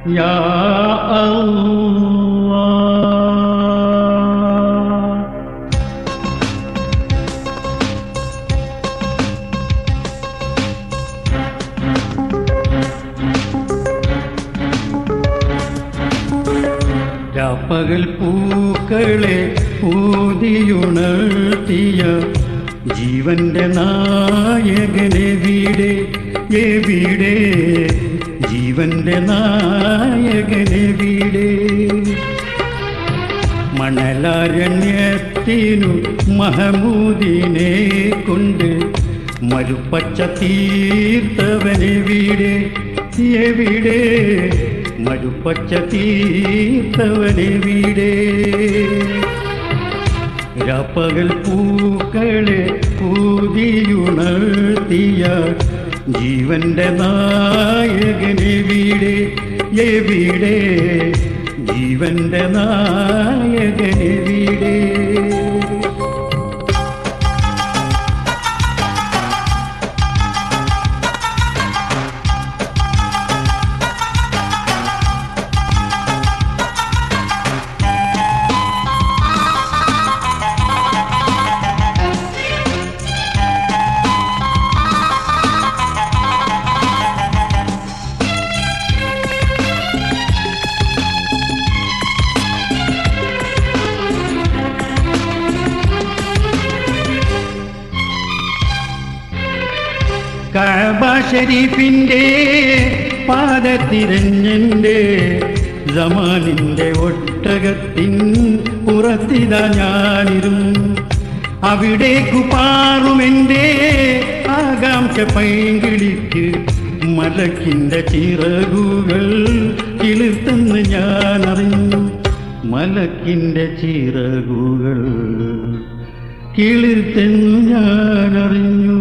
യാ അല്ലാഹ് രാപ്പകൽ പൂക്കളെ ഊതിയുണർത്തിയ ജീവന്റെ നായകനെ വീടെ എവിടെ ജീവന്റെ നായകനെ വീടെ മണലാരണ്യത്തിനു മഹമൂദിനെ കൊണ്ട് മരുപ്പച്ച തീർത്തവനെ വീടെ എവിടെ മരുപ്പച്ച തീർത്തവനെ വീടെ രാപ്പകൽ പൂക്കളെ പൂതിയുണർത്തിയ ജീവന്റെ നായകനെ വീടെ എവിടെ ജീവന്റെ നായകനെ വീടേ കഅബ ഷരീഫിന്റെ പാദത്തിരഞ്ഞെന്റെ ജമാനിന്റെ ഒട്ടകത്തിൻ പുറത്തിതാ ഞാനിരുന്നു അവിടേക്കു പാറുമെന്റെ ആകാംക്ഷ പൈങ്കിളിക്ക് മലക്കിന്റെ ചിറകുകൾ കിളിർത്തെന്ന് ഞാൻ അറിഞ്ഞു മലക്കിന്റെ ചിറകുകൾ കിളിർത്തെന്നു ഞാൻ അറിഞ്ഞു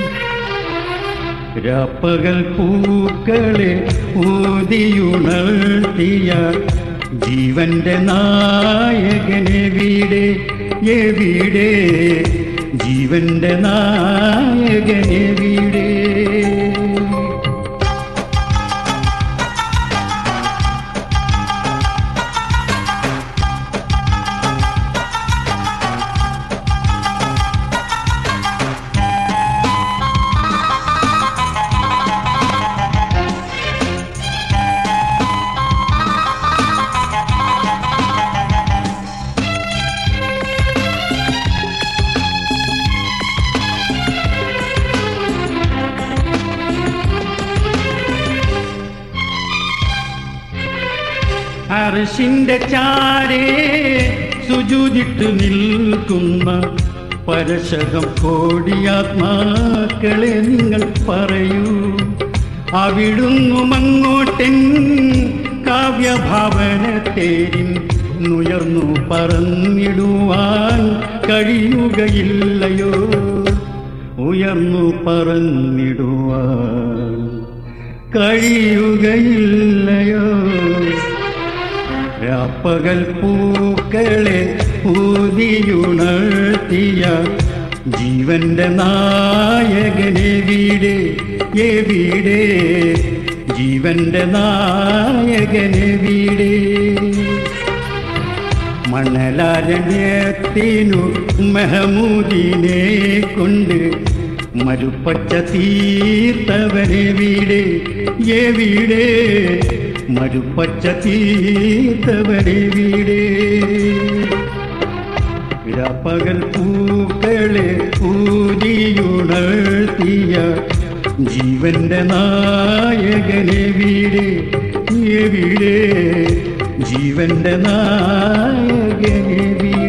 രാപ്പകൽ പൂക്കളെ ഊതിയുണർത്തിയ ജീവന്റെ നായകനെ വീടെ എവിടെ ജീവന്റെ നായകനെ വീടേ അർഷിന്റെ ചാരേ സുജുതിട്ട് നിൽക്കുന്ന പരശകം കോടിയാത്മാക്കളെ നിങ്ങൾ പറയൂ അവിടുന്നു മങ്ങോട്ടൻ കാവ്യഭാവനത്തേരിൻ നുയർന്നു പറന്നിടുവാൻ കഴിയുകയില്ലയോ ഉയർന്നു പറന്നിടുവാൻ കഴിയുകയില്ലയോ രാപ്പകൽ പൂക്കളെ ഊതിയുണർത്തിയ ജീവന്റെ നായകനെ വീട് എവിടെ ജീവന്റെ നായകനെ വീട് മണലാരണ്യത്തിനു മെഹമൂദിനെ കൊണ്ട് മരുപ്പച്ച തീർത്തവനെ വീട് എവിടെ മരുപ്പച്ച തീർത്തവനെ വീട് രാപ്പകൽ പൂക്കളെ ഊതിയുണർത്തിയ ജീവന്റെ നായകനെ വീട് എവിടെ ജീവന്റെ നായകനെ വീട്